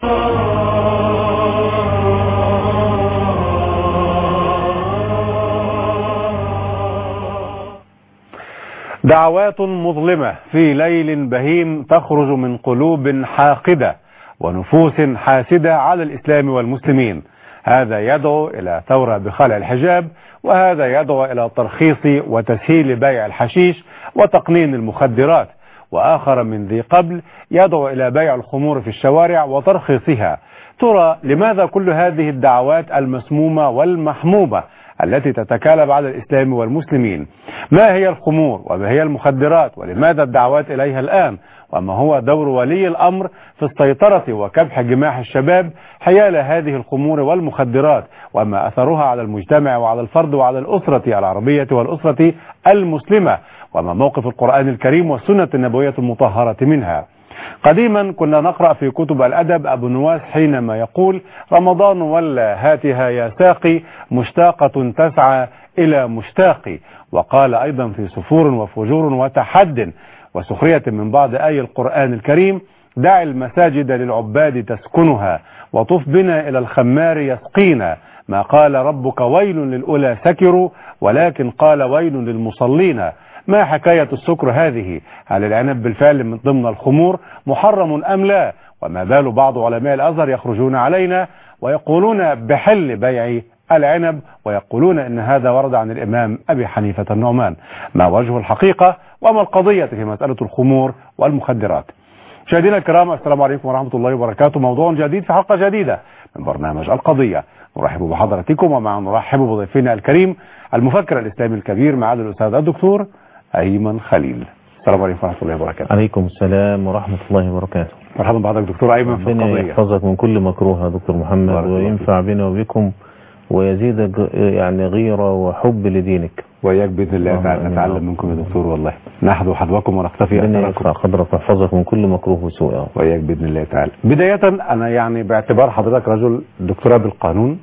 دعوات مظلمة في ليل بهيم تخرج من قلوب حاقدة ونفوس حاسدة على الإسلام والمسلمين هذا يدعو إلى ثورة بخلع الحجاب وهذا يدعو إلى ترخيص وتسهيل بيع الحشيش وتقنين المخدرات وآخر من ذي قبل يدعو إلى بيع الخمور في الشوارع وترخيصها ترى لماذا كل هذه الدعوات المسمومة والمحمومة التي تتكالب على الإسلام والمسلمين ما هي الخمور وما هي المخدرات ولماذا الدعوات إليها الآن وما هو دور ولي الأمر في السيطرة وكبح جماح الشباب حيال هذه الخمور والمخدرات وما أثرها على المجتمع وعلى الفرد وعلى الأسرة العربية والأسرة المسلمة وما موقف القرآن الكريم والسنة النبوية المطهرة منها قديما كنا نقرأ في كتب الأدب أبو نواس حينما يقول رمضان ولا هاتها يا ساقي مشتاقة تسعى إلى مشتاق وقال أيضا في سفور وفجور وتحد وسخرية من بعض آي القرآن الكريم دع المساجد للعباد تسكنها وطف بنا إلى الخمار يسقينا ما قال ربك ويل للأولى سكروا ولكن قال ويل للمصلين ما حكاية السكر هذه هل العنب بالفعل من ضمن الخمور محرم أم لا وما بال بعض علماء الأزهر يخرجون علينا ويقولون بحل بيع العنب ويقولون ان هذا ورد عن الامام ابي حنيفة النعمان ما وجه الحقيقة وما القضية في مسألة الخمور والمخدرات مشاهدينا الكرام السلام عليكم ورحمة الله وبركاته موضوع جديد في حلقة جديدة من برنامج القضية نرحب بحضراتكم ومع نرحب بضيفنا الكريم المفكر الإسلامي الكبير معالي الأستاذ الدكتور أيمن خليل السلام عليكم ورحمة الله وبركاته عليكم السلام ورحمة الله وبركاته مرحبا بحضرتك دكتور أيمن في ربنا القضية يحفظك من كل مكروه يا دكتور محمد بارك الله وينفع بنا وبكم ويزيدك يعني غيرة وحب لدينك وإياك بإذن الله اللهم تعالى آمين. نتعلم منكم يا دكتور والله نحذو حذوكم ونختفي ربنا أثركم يرفع قدرك ويحفظك من كل مكروه وسوء يا رب. وإياك بإذن الله تعالى بداية أنا يعني باعتبار حضرتك رجل دكتوراه بالقانون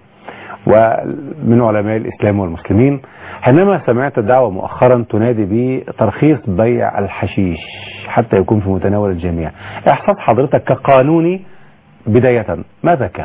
ومن علماء الإسلام والمسلمين حينما سمعت دعوة مؤخرا تنادي بترخيص بيع الحشيش حتى يكون في متناول الجميع إحساس حضرتك كقانوني بداية ماذا كان؟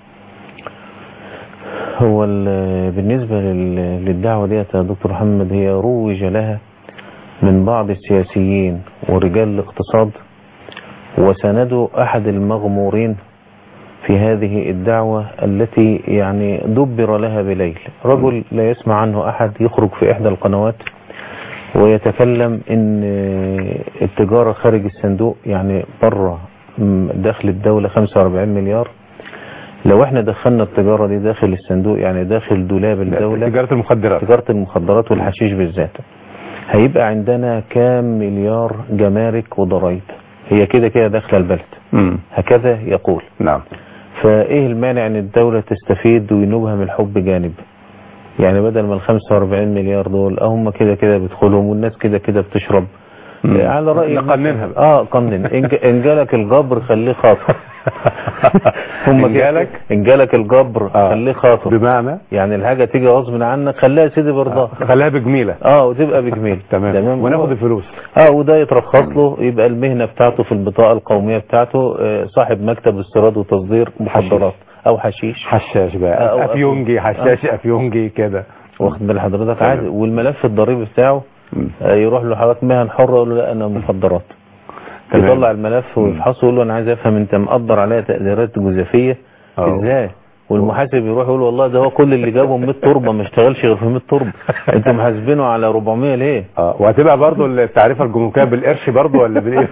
هو ال- بالنسبة لل- للدعوة ديت يا دكتور محمد هي روج لها من بعض السياسيين ورجال الاقتصاد وسندوا أحد المغمورين في هذه الدعوة التي يعني دبر لها بليل رجل لا يسمع عنه أحد يخرج في إحدى القنوات ويتكلم ان التجارة خارج الصندوق يعني بره م- داخل الدولة 45 مليار لو احنا دخلنا التجارة دي داخل الصندوق يعني داخل دولاب الدولة تجارة المخدرات تجارة المخدرات والحشيش بالذات هيبقى عندنا كام مليار جمارك وضرائب هي كده كده داخله البلد مم. هكذا يقول نعم فايه المانع ان الدولة تستفيد وينوبها من الحب جانب يعني بدل ما ال 45 مليار دول هم كده كده بيدخلهم والناس كده كده بتشرب مم. آه، على رأي نقننها بقى. اه قنن إن ج- ان جالك الجبر خليه خاطر هم إن كده- جالك؟ ان جالك الجبر آه. خليه خاطر بمعنى يعني الحاجة تيجي غصب عنك خليها يا سيدي برضاه خليها بجميلة اه وتبقى بجميل تمام وناخد الفلوس اه وده يترخص له يبقى المهنة بتاعته في البطاقة القومية بتاعته آه، صاحب مكتب استيراد وتصدير مخدرات او حشيش حشاش آه، بقى أو افيونجي حشاش افيونجي كده واخد بال حضرتك عادي والملف الضريبي بتاعه مم. آه، يروح له حضرتك مهن حرة يقول له لا انا مخدرات تمام. يطلع الملف ويفحصه ويقول له انا عايز افهم انت مقدر عليا تقديرات جزافية أه. ازاي والمحاسب يروح يقول والله ده هو كل اللي جابه 100 تربه ما اشتغلش غير في 100 تربه انتوا محاسبينه على 400 ليه اه وهتبقى برضو التعريفة الجمركية بالقرش برضو ولا بالايه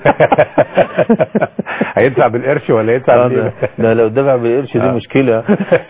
هيدفع بالقرش ولا يدفع آه، بالايه ده, ده لو دفع بالقرش دي آه. مشكله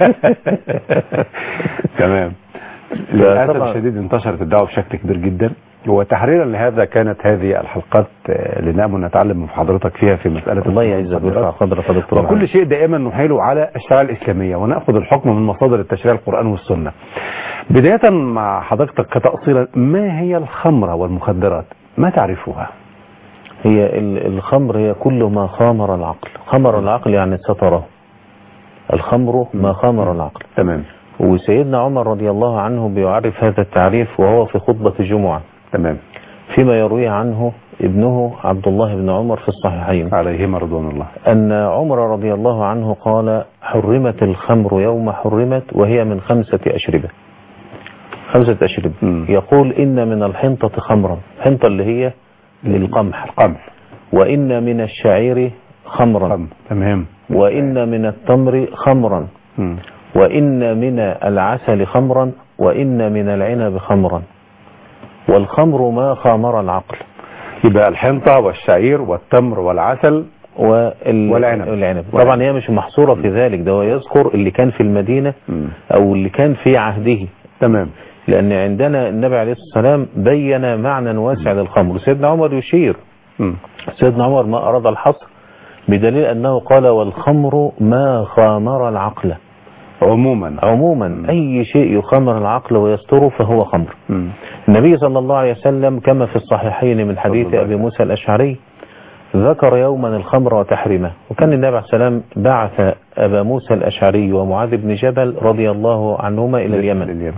تمام للاسف طبعا. الشديد انتشرت الدعوه بشكل كبير جدا وتحريرا لهذا كانت هذه الحلقات آه، لنأمل نتعلم من حضرتك فيها في مسألة الله يعزك ويرفع المخدرات. قدرك يا دكتور وكل شيء دائما نحيله على الشريعة الإسلامية ونأخذ الحكم من مصادر التشريع القرآن والسنة بداية مع حضرتك كتأصيلا ما هي الخمرة والمخدرات ما تعرفها هي ال- الخمر هي كل ما خامر العقل خمر العقل يعني ستره الخمر ما خامر العقل تمام وسيدنا عمر رضي الله عنه بيعرف هذا التعريف وهو في خطبة الجمعة تمام فيما يرويه عنه ابنه عبد الله بن عمر في الصحيحين عليهما رضوان الله أن عمر رضي الله عنه قال حرمت الخمر يوم حرمت وهي من خمسة أشربة خمسة أشربة مم. يقول إن من الحنطة خمرا حنطة اللي هي القمح القمح وإن من الشعير خمرا قمح تمام وإن من التمر خمرا مم. وإن من العسل خمرا وإن من العنب خمرا والخمر ما خامر العقل يبقى الحنطة والشعير والتمر والعسل وال... والعنب. والعنب طبعا هي مش محصورة في ذلك ده هو يذكر اللي كان في المدينة مم. أو اللي كان في عهده تمام لأن عندنا النبي عليه الصلاة والسلام بين معنى واسع للخمر سيدنا عمر يشير مم. سيدنا عمر ما أراد الحصر بدليل أنه قال والخمر ما خامر العقل عموما عموما أي شيء يخمر العقل ويستره فهو خمر مم. النبي صلى الله عليه وسلم كما في الصحيحين من حديث صلى الله أبي عليه موسى الأشعري ذكر يوما الخمر وتحريمه وكان النبي عليه السلام بعث أبا موسى الأشعري ومعاذ بن جبل رضي الله عنهما إلى اليمن اليمن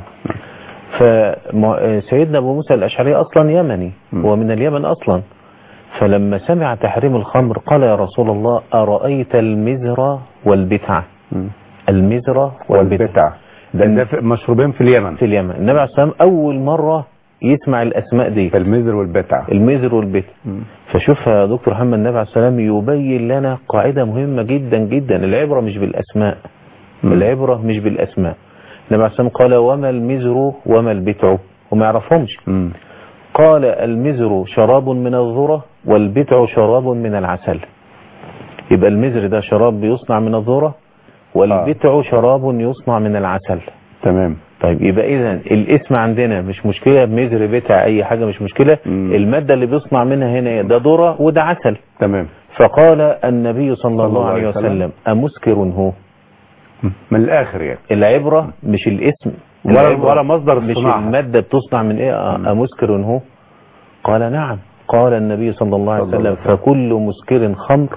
فسيدنا أبو موسى الأشعري أصلا يمني م. هو من اليمن أصلا فلما سمع تحريم الخمر قال يا رسول الله أرأيت المزر والبتعة مم. المزر والبتعة والبتع ده ده في- مشروبين في اليمن في اليمن النبي عليه السلام أول مرة يسمع الأسماء دي المزر والبتع المزر والبتع مم. فشوف يا دكتور محمد النبي عليه السلام يبين لنا قاعدة مهمة جدا جدا العبرة مش بالأسماء مم. العبرة مش بالأسماء النبي عليه السلام قال وما المزر وما البتع وما يعرفهمش مم. قال المزر شراب من الذرة والبتع شراب من العسل يبقى المزر ده شراب بيصنع من الذرة والبتع شراب يصنع من العسل تمام طيب يبقى اذا الاسم عندنا مش مشكلة مزر بتع اي حاجة مش مشكلة مم. المادة اللي بيصنع منها هنا إيه؟ ده ذرة وده عسل تمام فقال النبي صلى الله عليه وسلم أمسكر هو مم. من الاخر يعني العبرة مش الاسم ولا العبرة ولا مصدر مش الصناعة المادة بتصنع من ايه آه، مم. أمسكر هو قال نعم قال النبي صلى الله عليه صلى الله وسلم عليه وسلم. فكل مسكر خمر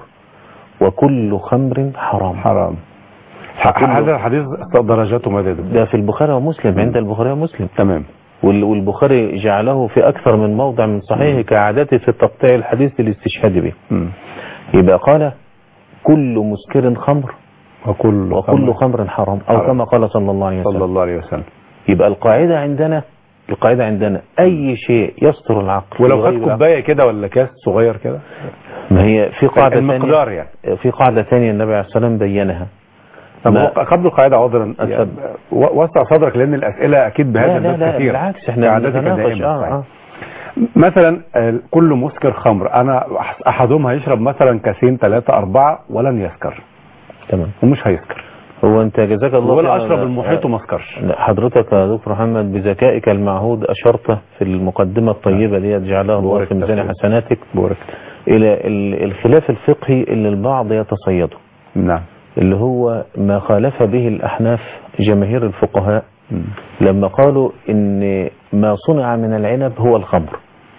وكل خمر حرام حرام فكل- هذا الحديث درجاته ماذا يدل ده في البخاري ومسلم عند البخاري ومسلم تمام وال- والبخاري جعله في أكثر من موضع من صحيحه كعادته في تقطيع الحديث للاستشهاد به مم. يبقى قال كل مسكر خمر وكل وكل خمر حرام أو حرام. كما قال صلى الله عليه صلى وسلم الله عليه وسلم يبقى القاعدة عندنا القاعدة عندنا أي شيء يستر العقل ولو خد يغيب العقل. كوبايه كده ولا كاس صغير كده ما هي في قاعدة المقدار ثانية يعني في قاعدة ثانية النبي عليه الصلاة والسلام بينها طب ما- هو قبل القاعده عذرا يعني أتفضل. و- وسع صدرك لان الاسئله اكيد بهذا لا لا الباب لا كثير بالعكس احنا كعادتك بنتناقش دائما. اه صحيح. اه مثلا آه، كل مسكر خمر انا أح- احدهم هيشرب مثلا كاسين ثلاثة أربعة ولن يسكر تمام ومش هيسكر هو انت جزاك الله ولا خيرا. اشرب المحيط وما اسكرش لا، حضرتك يا دكتور محمد بذكائك المعهود أشرت في المقدمة الطيبة دي جعلها الله بارك في ميزان فيك. حسناتك بورك إلى ال- الخلاف الفقهي اللي البعض يتصيده نعم اللي هو ما خالف به الأحناف جماهير الفقهاء مم. لما قالوا إن ما صنع من العنب هو الخمر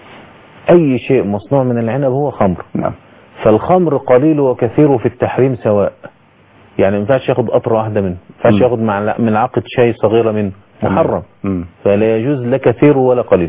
أي شيء مصنوع من العنب هو خمر نعم فالخمر قليل وكثير في التحريم سواء يعني ما ينفعش ياخد قطرة واحدة منه ما ينفعش مم. ياخد معلقة- ملعقة شاي صغيرة منه محرم مم. فلا يجوز لا كثير ولا قليل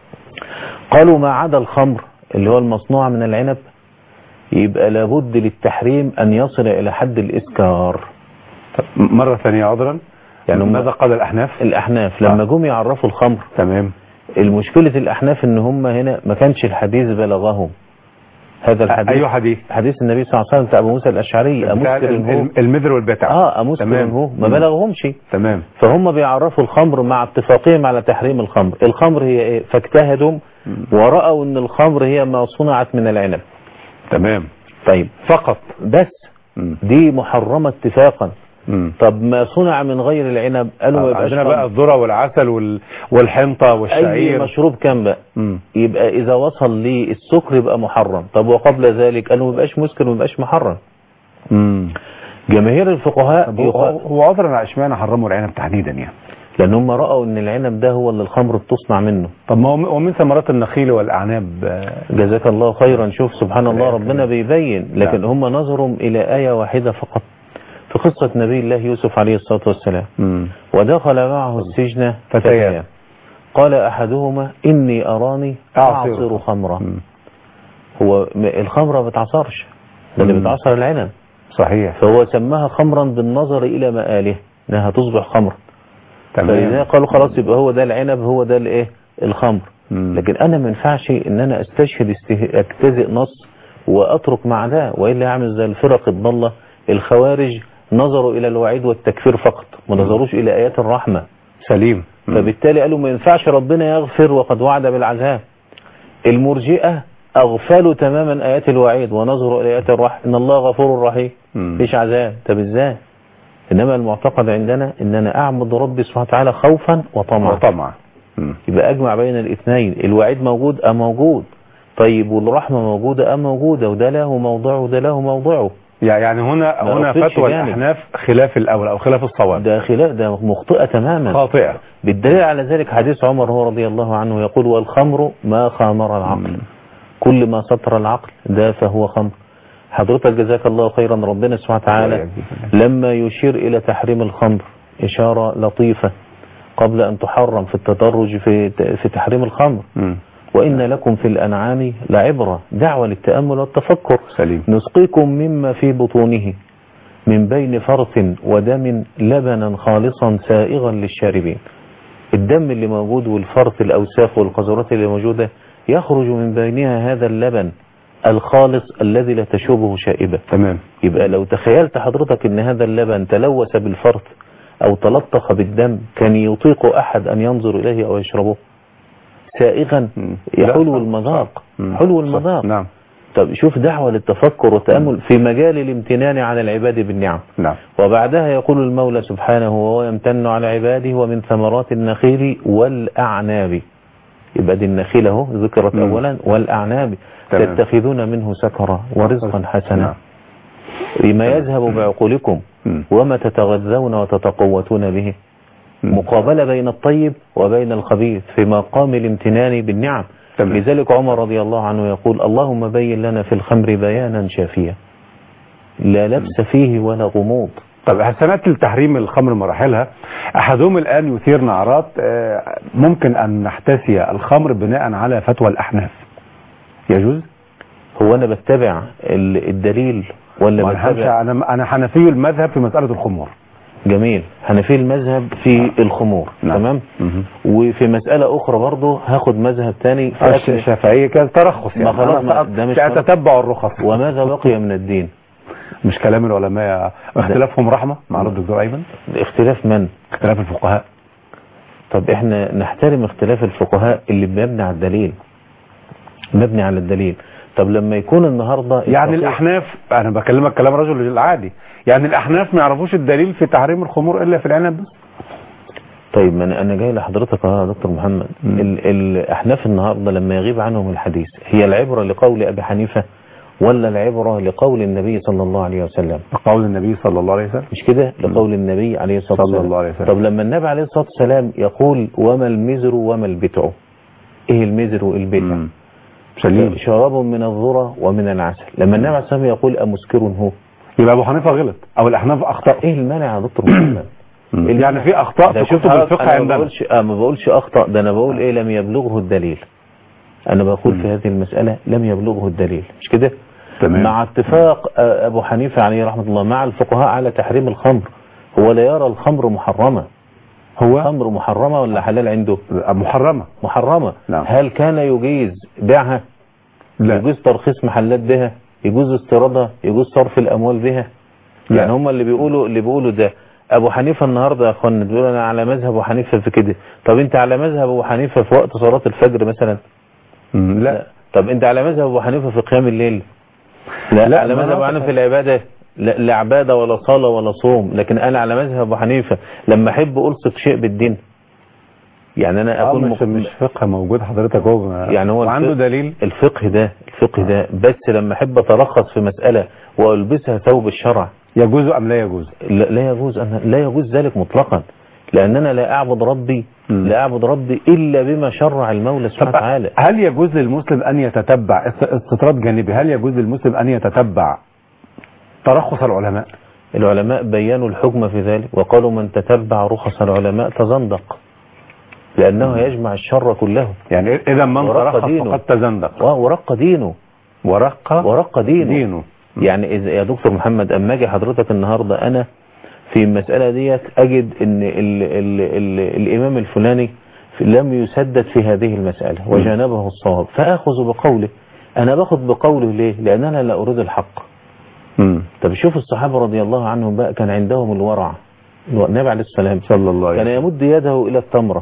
قالوا ما عدا الخمر اللي هو المصنوع من العنب يبقى لابد للتحريم أن يصل إلى حد الإسكار طب مرة ثانية عذرا يعني يعني هم- ماذا قال الأحناف الأحناف لما آه. جم يعرفوا الخمر تمام المشكلة الأحناف إن هم هنا ما كانش الحديث بلغهم هذا الحديث أي حديث حديث النبي صلى الله عليه وسلم بتاع أبو موسى الأشعري بتاع أمسكر ال- هو ال- المذر والبتع اه أمسكر تمام. هو ما مم. بلغهمش تمام فهم بيعرفوا الخمر مع اتفاقهم على تحريم الخمر الخمر هي ايه فاجتهدوا مم. ورأوا ان الخمر هي ما صنعت من العنب تمام طيب فقط بس مم. دي محرمة اتفاقا مم. طب ما صنع من غير العنب قالوا ما يبقاش عندنا بقى خمر. الذرة والعسل وال... والحنطة اي والشعير مشروب كان بقى مم. يبقى اذا وصل للسكر يبقى محرم طب وقبل ذلك قالوا ما يبقاش مسكر ما يبقاش محرم مم. جماهير الفقهاء طب هو, يخ... هو عذرا على اشمعنى حرموا العنب تحديدا يعني لان هم رأوا ان العنب ده هو اللي الخمر بتصنع منه طب ما هو ومن ثمرات النخيل والأعناب آه، جزاك الله خيرا شوف سبحان الله لا، ربنا بيبين لكن نعم. هم نظروا إلى آية واحدة فقط في قصة نبي الله يوسف عليه الصلاة والسلام مم. ودخل معه السجن فتيان. فتيان قال أحدهما إني أراني أعصر. أعصر خمرا مم. هو م- الخمرة ما بتعصرش ده اللي مم. بتعصر العنب صحيح فهو سماها خمرا بالنظر إلى مآله إنها تصبح خمر فلذلك تمام قالوا خلاص يبقى هو ده العنب هو ده الايه الخمر مم. لكن انا ما ينفعش ان انا استشهد استه... اجتزئ نص واترك مع ده والا يعمل زي الفرق الضاله الخوارج نظروا الى الوعيد والتكفير فقط ما نظروش الى ايات الرحمه سليم مم. فبالتالي قالوا ما ينفعش ربنا يغفر وقد وعد بالعذاب المرجئه اغفلوا تماما ايات الوعيد ونظروا الى ايات الرحمه ان الله غفور رحيم مم. مفيش عذاب طب ازاي انما المعتقد عندنا ان انا اعبد ربي سبحانه وتعالى خوفا وطمعا وطمع مم. يبقى اجمع بين الاثنين الوعيد موجود ام موجود طيب والرحمه موجوده ام موجوده وده له موضعه وده له موضعه يع- يعني هنا ما هنا أغفلش فتوى جانب. الاحناف خلاف الاول او خلاف الصواب ده خلاف ده مخطئه تماما خاطئه بالدليل على ذلك حديث عمر هو رضي الله عنه يقول والخمر ما خامر العقل مم. كل ما سطر العقل ده فهو خمر حضرتك جزاك الله خيرا ربنا سبحانه وتعالى ويجزيك الله. لما يشير إلى تحريم الخمر إشارة لطيفة قبل أن تحرم في التدرج في في تحريم الخمر مم. وإن لكم في الأنعام لعبرة دعوة للتأمل والتفكر سليم نسقيكم مما في بطونه من بين فرث ودم لبنا خالصا سائغا للشاربين الدم اللي موجود والفرث الأوساخ والقذرات اللي موجودة يخرج من بينها هذا اللبن الخالص الذي لا تشوبه شائبة تمام يبقى لو تخيلت حضرتك ان هذا اللبن تلوث بالفرث او تلطخ بالدم كان يطيق احد ان ينظر اليه او يشربه سائغا مم. حلو لا، المذاق مم. حلو صح. المذاق نعم طب شوف دعوة للتفكر والتأمل في مجال الامتنان على العباد بالنعم نعم وبعدها يقول المولى سبحانه وهو يمتن على عباده ومن ثمرات النخيل والأعناب يبقى دي النخيل اهو ذكرت مم. أولا والأعناب تمام. تتخذون منه سكرا ورزقا حسنا نعم. بما يذهب بعقولكم مم. وما تتغذون وتتقوتون به مم. مقابلة بين الطيب وبين الخبيث في مقام الامتنان بالنعم تمام. لذلك عمر رضي الله عنه يقول اللهم بين لنا في الخمر بيانا شافيا لا لبس فيه ولا غموض طب حسنات التحريم الخمر مراحلها احدهم الان يثير نعرات آه، ممكن ان نحتسي الخمر بناء على فتوى الاحناف يجوز هو أنا بتبع ال- الدليل ولا ما أنا همشي- بتبع انا انا حنفي المذهب في مساله الخمور جميل حنفي المذهب في الخمور نعم. تمام مهم. وفي مسألة أخرى برضه هاخد مذهب تاني في الش- أكل الشافعيه كان ترخص ما يعني خلاص، أنا ما- سأت- ده مش ساتتبع الرخص وماذا بقي من الدين مش كلام العلماء اختلافهم رحمه مع الدكتور ايمن اختلاف من اختلاف الفقهاء طب احنا نحترم اختلاف الفقهاء اللي مبني على الدليل مبني على الدليل طب لما يكون النهاردة يعني يستطيع- الاحناف انا بكلمك كلام رجل العادي يعني الاحناف ما يعرفوش الدليل في تحريم الخمور الا في العنب بس طيب ما انا أنا جاي لحضرتك اهو يا دكتور محمد مم. ال- الاحناف النهارده لما يغيب عنهم الحديث هي العبره لقول ابي حنيفه ولا العبره لقول النبي صلى الله عليه وسلم قول النبي صلى الله عليه وسلم مش كده لقول النبي عليه الصلاه صلى والسلام الله عليه وسلم. طب لما النبي عليه الصلاه والسلام يقول وما المزر وما البتع ايه المزر والبتع مم. سليم شراب من الذره ومن العسل لما النبي عليه الصلاه والسلام يقول امسكر هو يبقى ابو حنيفه غلط او الاحناف اخطاوا ايه المانع يا دكتور محمد مم. إيه يعني في اخطاء ده في شوف كتب حضرتك الفقه انا ما عندنا بقولش آه ما بقولش اخطا ده انا بقول ايه لم يبلغه الدليل انا بقول مم. في هذه المساله لم يبلغه الدليل مش كده تمام مع اتفاق آه، ابو حنيفه عليه رحمه الله مع الفقهاء على تحريم الخمر هو لا يرى الخمر محرمه هو الخمر محرمه ولا حلال عنده محرمه محرمه نعم. هل كان يجيز بيعها لا يجوز ترخيص محلات بها يجوز استيرادها يجوز صرف الاموال بها لا. يعني هم اللي بيقولوا اللي بيقولوا ده ابو حنيفه النهارده يا اخوانا بيقول انا على مذهب ابو حنيفه في كده طب انت على مذهب ابو حنيفه في وقت صلاه الفجر مثلا مم. لا طب انت على مذهب ابو حنيفه في قيام الليل لا, لا، على ما مذهب ابو أنا- حنيفه في العباده لا, لا عباده ولا صلاه ولا صوم لكن انا على مذهب ابو حنيفه لما احب الصق شيء بالدين يعني انا آه، اكون مش مق- مش فقه موجود حضرتك هو يعني هو وعنده الفقه- دليل الفقه ده الفقه ده بس لما احب اترخص في مسألة والبسها ثوب الشرع يجوز ام لا يجوز لا, لا يجوز أن لا يجوز ذلك مطلقا لاننا لا اعبد ربي مم. لا اعبد ربي الا بما شرع المولى سبحانه طب وتعالى هل يجوز للمسلم ان يتتبع است- استطراد جانبي هل يجوز للمسلم ان يتتبع ترخص العلماء العلماء بينوا الحكم في ذلك وقالوا من تتبع رخص العلماء تزندق لانه يجمع الشر كله يعني اذا من ورق ترخص دينه. فقد تزندق و- ورق دينه ورق ورق دينه دينه يعني إذا يا دكتور محمد اما اجي حضرتك النهارده انا في المسألة ديت اجد ان ال ال ال الامام الفلاني لم يسدد في هذه المسألة وجانبه الصواب فاخذ بقوله انا باخذ بقوله ليه لان انا لا اريد الحق مم. طب شوف الصحابة رضي الله عنهم بقى كان عندهم الورع النبي عليه السلام صلى الله عليه كان وسلم يمد يده إلى التمرة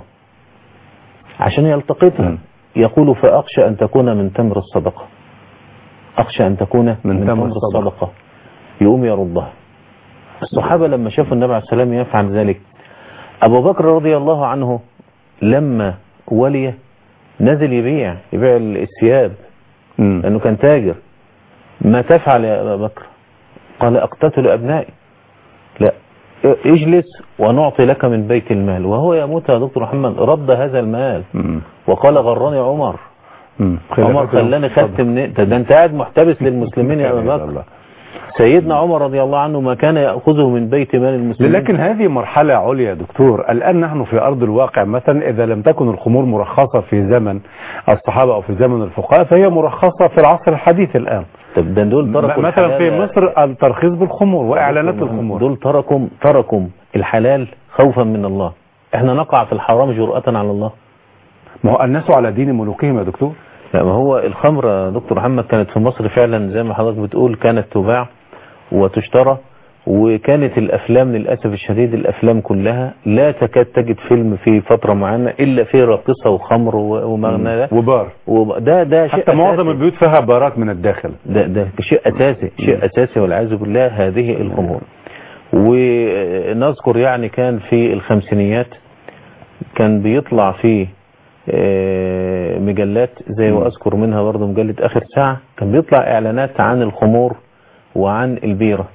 عشان يلتقطها مم. يقول فأخشى أن تكون من تمر الصدقة أخشى أن تكون من, من من تمر تمر الصدقة. الصدقة يقوم يردها الصحابة لما شافوا النبي عليه السلام يفعل ذلك أبو بكر رضي الله عنه لما ولي نزل يبيع يبيع الثياب مم. لأنه كان تاجر ما تفعل يا أبا بكر قال أقتتل أبنائي لا اجلس ونعطي لك من بيت المال وهو يموت يا دكتور محمد رد هذا المال مم. وقال غرني عمر مم. عمر خلاني خدت من ده ده انت قاعد محتبس للمسلمين يا ابا بكر الله. سيدنا عمر رضي الله عنه ما كان يأخذه من بيت مال المسلمين لكن هذه مرحلة عليا يا دكتور الآن نحن في أرض الواقع مثلا إذا لم تكن الخمور مرخصة في زمن الصحابة أو في زمن الفقهاء فهي مرخصة في العصر الحديث الآن طب ده دول تركوا م- مثلا في الحلال- مصر الترخيص بالخمور وإعلانات الخمور دول تركوا تركوا الحلال خوفا من الله احنا نقع في الحرام جرأة على الله ما هو الناس على دين ملوكهم يا دكتور لا ما هو الخمر يا دكتور محمد كانت في مصر فعلا زي ما حضرتك بتقول كانت تباع وتشترى وكانت الافلام للاسف الشديد الافلام كلها لا تكاد تجد فيلم في فتره معينه الا فيه راقصه وخمر و- ومغنى ده وبار وده ده شيء حتى معظم أساسي. البيوت فيها بارات من الداخل ده ده شيء اساسي شيء اساسي والعياذ بالله هذه الخمور ونذكر يعني كان في الخمسينيات كان بيطلع في آه، مجلات زي واذكر منها برضه مجله اخر ساعه كان بيطلع اعلانات عن الخمور وعن البيره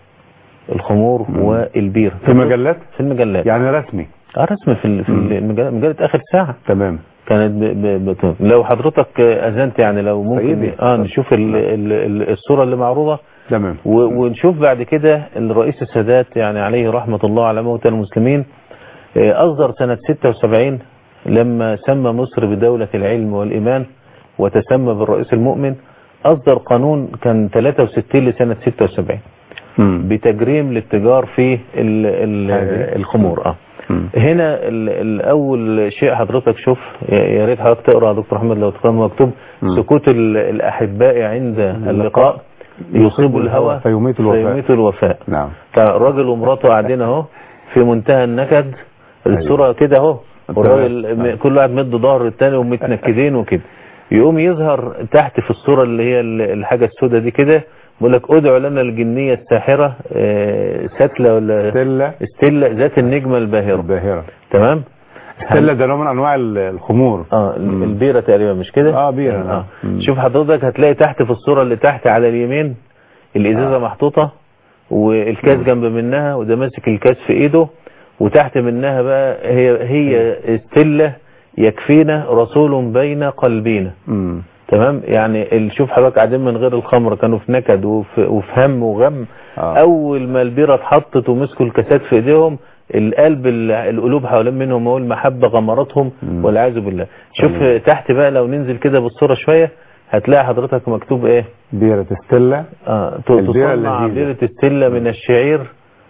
الخمور والبيره في مجلات في المجلات يعني رسمي اه رسم في ال- في المجله مجله اخر ساعه تمام كانت ب... ب... ب... لو حضرتك اذنت يعني لو ممكن سيدي. اه نشوف ال... ال... ال- الصوره اللي معروضه تمام و... ونشوف بعد كده الرئيس السادات يعني عليه رحمه الله على موتى المسلمين آه، اصدر سنه 76 لما سمى مصر بدوله العلم والايمان وتسمى بالرئيس المؤمن اصدر قانون كان 63 لسنه 76 مم. بتجريم للتجار في ال... ال... هذه. الخمور اه مم. هنا ال- الاول شيء حضرتك شوف يا يا ريت حضرتك تقرا يا دكتور احمد لو تقرا مكتوب مم. سكوت ال- الاحباء عند اللقاء يصيب الهوى فيميت الوفاء. فيميت الوفاء نعم فالراجل ومراته قاعدين اهو في منتهى النكد الصوره كده اهو والراجل تمام. م- كل واحد مد ظهر التاني ومتنكدين وكده يقوم يظهر تحت في الصوره اللي هي ال- الحاجه السوداء دي كده بيقول لك ادعوا لنا الجنيه الساحره آه، ستله ولا ستيلا ستيلا ذات النجمه الباهره الباهرة تمام ستيلا ده نوع من أنواع ال- الخمور اه ال- البيرة تقريبا مش كده آه، بيرة، اه نعم. مم. شوف حضرتك هتلاقي تحت في الصورة اللي تحت على اليمين الازازة محطوطة والكاس جنب منها وده ماسك الكاس في ايده وتحت منها بقى هي هي ستلة يكفينا رسول بين قلبينا مم. تمام يعني ال- شوف حضرتك قاعدين من غير الخمر كانوا في نكد وفي, وفي هم وغم آه. اول ما البيره اتحطت ومسكوا الكاسات في ايديهم القلب ال- القلوب حوالين منهم هو المحبه غمرتهم مم. والعياذ بالله شوف تمام. تحت بقى لو ننزل كده بالصوره شويه هتلاقي حضرتك مكتوب ايه بيرة ستيلا اه ت- البيرة تصنع اللذيذة. بيره السله من الشعير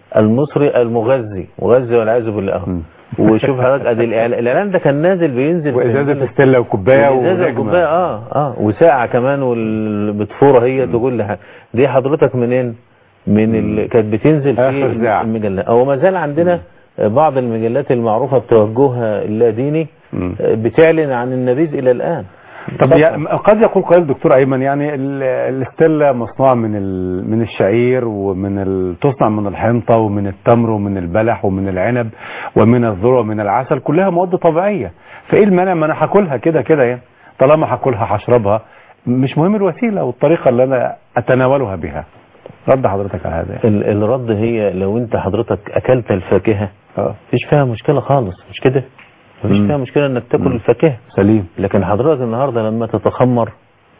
المصري المغذي مغذي والعياذ بالله أهو. مم. وشوف حضرتك ادي الإعلان- الاعلان ده كان نازل بينزل في وإزازة مجلة ستيلا وكوباية ازازه ونجمة كوبايه اه اه وساعه كمان والبتفوره هي تقول حاجه دي حضرتك منين من ال... كانت بتنزل في آخر ساعة. المجله او ما زال عندنا بعض المجلات المعروفه بتوجهها اللاديني مم. بتعلن عن النبيذ الى الان طب يعني قد يقول قائل دكتور ايمن يعني ال- الستيلا مصنوعه من ال- من الشعير ومن ال- تصنع من الحنطه ومن التمر ومن البلح ومن العنب ومن الذره ومن العسل كلها مواد طبيعيه فايه المانع ما انا هاكلها كده كده يعني طالما هاكلها هشربها مش مهم الوسيله والطريقه اللي انا اتناولها بها رد حضرتك على هذا يعني. ال- الرد هي لو انت حضرتك اكلت الفاكهه اه مفيش فيها مشكله خالص مش كده مفيش مم. فيها مشكله انك تاكل مم. الفاكهه سليم لكن حضرتك النهاردة لما تتخمر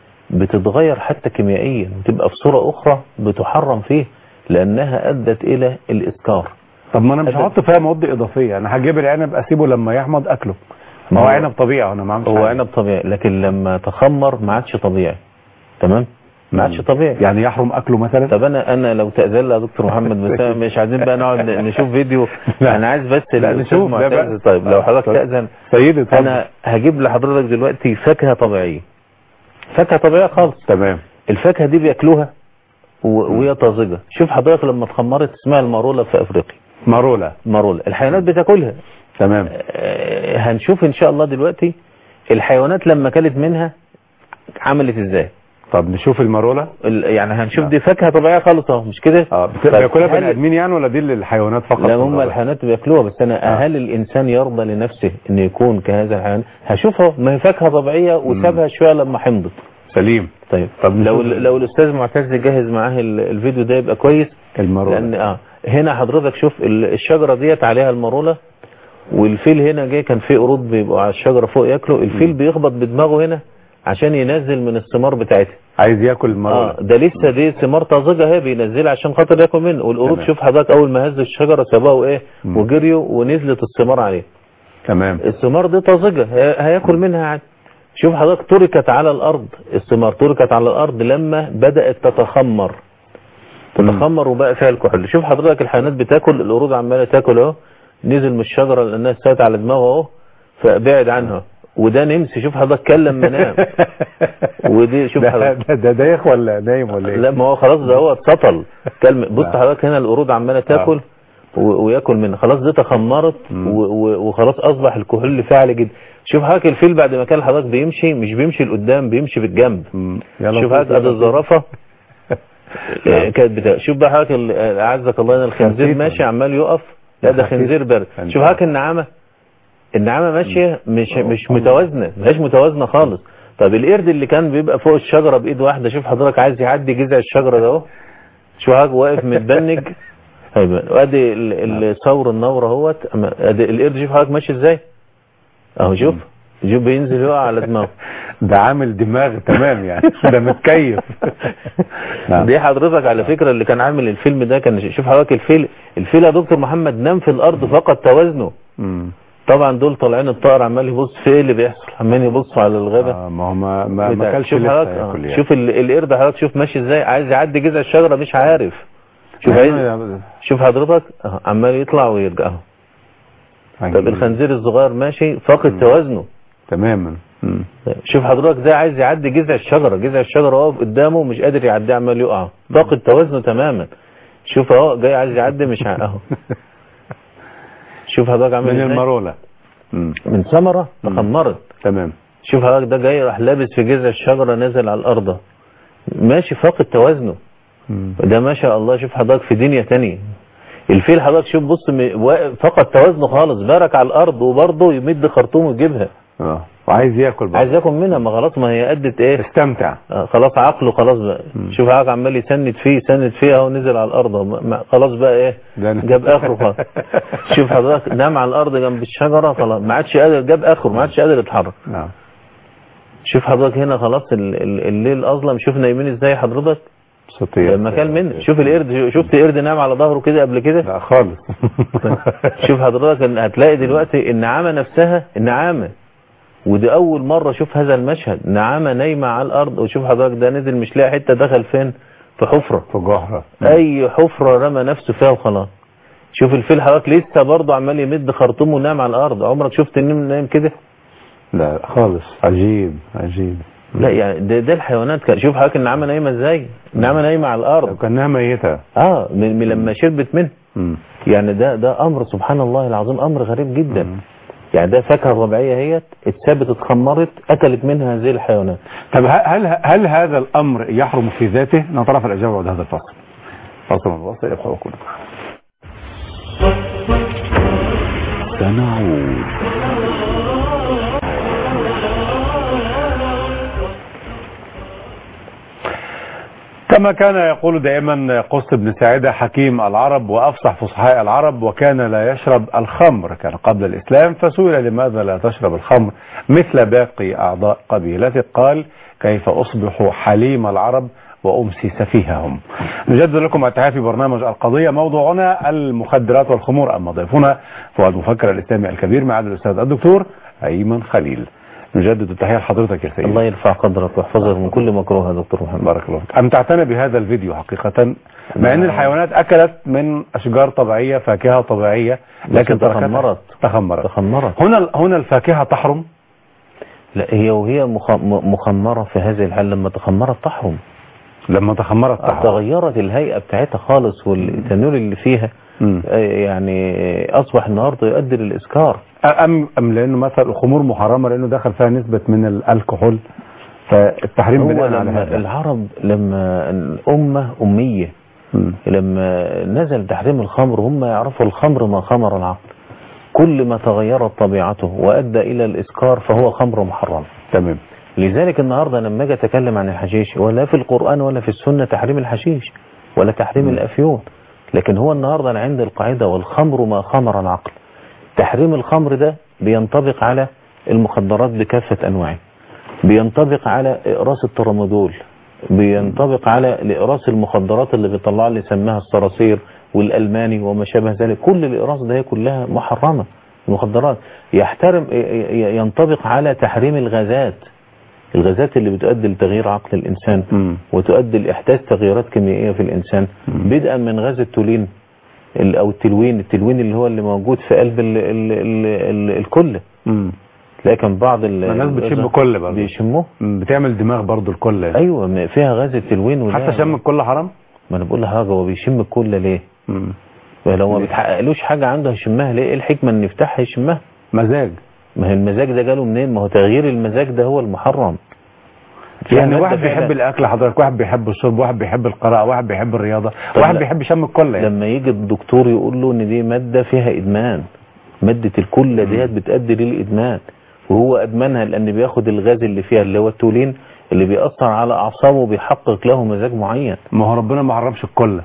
بتتغير حتى كيميائيا وتبقى في صورة أخرى بتحرم فيه لأنها أدت إلى الإسكار طب ما انا مش أدى- هحط فيها مواد اضافيه انا هجيب العنب اسيبه لما يحمض اكله ما هو ما هو- عنب طبيعي انا ما عملتش هو حاجة. عنب طبيعي لكن لما تخمر ما عادش طبيعي تمام ما عادش طبيعي يعني يحرم اكله مثلا طب انا انا لو تاذن لي يا دكتور محمد بس أنا مش عايزين بقى نقعد نشوف فيديو لا. انا عايز بس لا، الأستاذ نشوف ده معتز. بقى. طيب لو آه، حضرتك طيب. تاذن سيدي اتفضل. انا هجيب لحضرتك دلوقتي فاكهه طبيعيه فاكهه طبيعيه خالص تمام الفاكهه دي بياكلوها و- وهي طازجه شوف حضرتك لما اتخمرت اسمها المارولا في افريقيا مارولا مارولا الحيوانات بتاكلها تمام آه، هنشوف ان شاء الله دلوقتي الحيوانات لما كلت منها عملت ازاي طب نشوف المارولا ال- يعني هنشوف دي فاكهه طبيعيه خالص اهو مش كده اه بت- طيب، بياكلها هل- بني ادمين يعني ولا دي للحيوانات فقط لا هم الحيوانات بياكلوها بس انا آه. هل الانسان يرضى لنفسه انه يكون كهذا الحيوان هشوفها ما هي فاكهه طبيعيه وسابها شويه لما حمضت سليم طيب طب لو نشوف- لو الاستاذ معتز جهز معاه ال- الفيديو ده يبقى كويس المارولا لان اه هنا حضرتك شوف ال- الشجره ديت عليها الماروله والفيل هنا جاي كان في قرود بيبقوا على الشجره فوق ياكلوا الفيل بيخبط بدماغه هنا عشان ينزل من الثمار بتاعتها عايز ياكل اه المارولا ده لسه دي ثمار طازجه اهي بينزلها عشان خاطر ياكل منه والقرود تمام. شوف حضرتك اول ما هز الشجره سابوها وايه مم. وجريوا ونزلت الثمار عليه تمام الثمار دي طازجه هي- هياكل منها عادي شوف حضرتك تركت على الارض الثمار تركت على الارض لما بدات تتخمر تتخمر وبقى فيها الكحول شوف حضرتك الحيوانات بتاكل القرود عماله تاكل اهو نزل من الشجره لانها استوت على دماغه اهو فبعد عنها وده نمس شوف حضرتك كلم منام ودي شوف ده حضرتك ده- ده دايخ ولا نايم ولا ايه لا ما هو خلاص ده هو اتسطل كلمة بص لا. حضرتك هنا القرود عماله تاكل و- وياكل منها خلاص دي تخمرت مم. و- و- وخلاص اصبح الكحول اللي فيه عالي جدا شوف حضرتك الفيل بعد ما كان حضرتك بيمشي مش بيمشي لقدام بيمشي بالجنب مم. يلا شوف فوق، حضرتك يلا ادي فوق. الزرافه نعم. آه، كانت بتا... شوف بقى حضرتك ال- آه، اعزك الله هنا الخنزير خفيف ماشي ولا؟ عمال يقف لا ده خفيف. خنزير برد خنزير. شوف حضرتك النعامه النعامه ماشيه مش أوه. مش متوازنه مش متوازنه خالص طب القرد اللي كان بيبقى فوق الشجره بايد واحده شوف حضرتك عايز يعدي جذع الشجره ده اهو شوف حضرتك واقف متبنج طيب وادي ال- الثور النور اهوت أما ادي القرد شوف حضرتك ماشي ازاي اهو شوف شوف بينزل يقع على دماغه ده عامل دماغ تمام يعني ده متكيف نعم. دي حضرتك على فكرة اللي كان عامل الفيلم ده كان شوف حضرتك الفيل الفيل يا دكتور محمد نام في الارض فقد توازنه مم. طبعا دول طالعين الطائر عمال يبص في ايه اللي بيحصل عمال يبص على الغابة آه ما هو ما ما, ما بتاع. كلش شوف لسه حضرتك ياكل آه. يعني. شوف ال- القرد حضرتك شوف ماشي ازاي عايز يعدي جذع الشجرة مش عارف شوف عايز يعني- شوف حضرتك آه، عمال يطلع ويرجع اهو طب الخنزير الصغير ماشي فاقد توازنه تماما مم. شوف حضرتك ده عايز يعدي جذع الشجرة جذع الشجرة واقف قدامه مش قادر يعديه عمال يقع فاقد توازنه تماما شوف اهو جاي عايز يعدي مش ع- اهو شوف حضرتك عامل من ازاي المارولة مم. من ثمرة تخمرت تمام شوف حضرتك ده جاي راح لابس في جذع الشجرة نازل على الارض ماشي فاقد توازنه مم. ده ما شاء الله شوف حضرتك في دنيا تانية الفيل حضرتك شوف بص م- واقف- فقد توازنه خالص بارك على الارض وبرضه يمد خرطومه ويجيبها اه وعايز ياكل بقى عايز ياكل منها ما خلاص ما هي ادت ايه استمتع آه، خلاص عقله خلاص بقى مم. شوف عقله عمال يسند فيه يسند فيه اهو نزل على الارض أهو. ما- ما- خلاص بقى ايه ده أنا- جاب اخره خلاص شوف حضرتك نام على الارض جنب الشجره خلاص ما عادش قادر جاب اخره ما عادش قادر يتحرك نعم شوف حضرتك هنا خلاص ال- ال- الليل اظلم شوف نايمين ازاي حضرتك سطير لما كان من شوف القرد شفت قرد نام على ظهره كده قبل كده لا خالص شوف حضرتك إن هتلاقي دلوقتي النعامه نفسها النعامه ودي اول مره اشوف هذا المشهد نعامه نايمه على الارض وشوف حضرتك ده نزل مش لاقي حته دخل فين في حفره في جحرة اي حفره رمى نفسه فيها وخلاص شوف الفيل حضرتك لسه برضه عمال يمد خرطومه ونام على الارض عمرك شفت النمر نايم كده لا خالص عجيب عجيب لا يعني ده, ده الحيوانات كان شوف حضرتك النعامه نايمه ازاي النعامه نايمه على لو الارض كانها ميتة اه من من لما شربت منه مم. يعني ده ده امر سبحان الله العظيم امر غريب جدا مم. يعني ده فاكهه طبيعيه هي اتثبتت اتخمرت اكلت منها هذه الحيوانات طب ه- هل هل هذا الامر يحرم في ذاته؟ نتعرف الاجابه بعد هذا الفصل. فصل الوصل يبقى وكل سنعود كما كان يقول دائما قص بن ساعدة حكيم العرب وأفصح فصحاء العرب وكان لا يشرب الخمر كان قبل الإسلام فسئل لماذا لا تشرب الخمر مثل باقي أعضاء قبيلتك قال كيف أصبح حليم العرب وأمسي سفيههم نجدد لكم التحية في برنامج القضية موضوعنا المخدرات والخمور أما ضيفنا فؤاد مفكر الإسلامي الكبير معالي الأستاذ الدكتور أيمن خليل نجدد التحية لحضرتك يا سيدي الله يرفع قدرك ويحفظك من كل مكروه يا دكتور محمد بارك الله فيك أمتعتنا بهذا الفيديو حقيقة مع أن الحيوانات أكلت من أشجار طبيعية فاكهة طبيعية لكن لكن تركتها- تخمرت. تخمرت تخمرت هنا هنا الفاكهة تحرم لا هي وهي مخ- م- مخمرة في هذه الحال لما تخمرت تحرم لما تخمرت تحرم تغيرت الهيئة بتاعتها خالص والتنور اللي فيها مم. آه، يعني آه، أصبح النهاردة يؤدي للإسكار أم أم لأنه مثلا الخمور محرمة لأنه دخل فيها نسبة من الكحول فالتحريم هو بناء على لما هذا العرب لما الأمة أمية مم. لما نزل تحريم الخمر هم يعرفوا الخمر ما خمر العقل كل ما تغيرت طبيعته وأدى إلى الإسكار فهو خمر محرم تمام لذلك النهاردة لما أجي أتكلم عن الحشيش ولا في القرآن ولا في السنة تحريم الحشيش ولا تحريم الأفيون لكن هو النهاردة أنا عند القاعدة والخمر ما خمر العقل تحريم الخمر ده بينطبق على المخدرات بكافة أنواعها بينطبق على إقراص الترامادول بينطبق على الإقراص المخدرات اللي بيطلع اللي سماها الصراصير والألماني وما شابه ذلك كل الإقراص ده هي كلها محرمة المخدرات يحترم ي- ي- ينطبق على تحريم الغازات الغازات اللي بتؤدي لتغيير عقل الإنسان مم. وتؤدي لإحداث تغييرات كيميائية في الإنسان بدءا من غاز التولين ال- أو التلوين التلوين اللي هو اللي موجود في قلب ال ال ال ال الكل مم. لكن بعض ال- الناس بتشم الغاز- كل برضه. بيشموه مم. بتعمل دماغ برضو الكل ايوه ما فيها غاز التلوين وده حتى شم الكل حرام ما انا بقول لحاجه هو بيشم الكل ليه مم. لو ما ليه؟ بتحققلوش حاجه عنده هيشمها ليه ايه الحكمه ان يفتحها يشمها مزاج ما هي المزاج ده جاله منين ما هو تغيير المزاج ده هو المحرم فيها يعني مادة واحد فعلا بيحب الاكل حضرتك واحد بيحب الشرب واحد بيحب القراءه واحد بيحب الرياضه طب واحد لا. بيحب شم الكل يعني لما يجي الدكتور يقول له ان دي ماده فيها ادمان ماده الكل ديت بتؤدي للادمان وهو ادمنها لان بياخد الغاز اللي فيها اللي هو التولين اللي بيأثر على اعصابه وبيحقق له مزاج معين ما هو ربنا ما حرمش الكل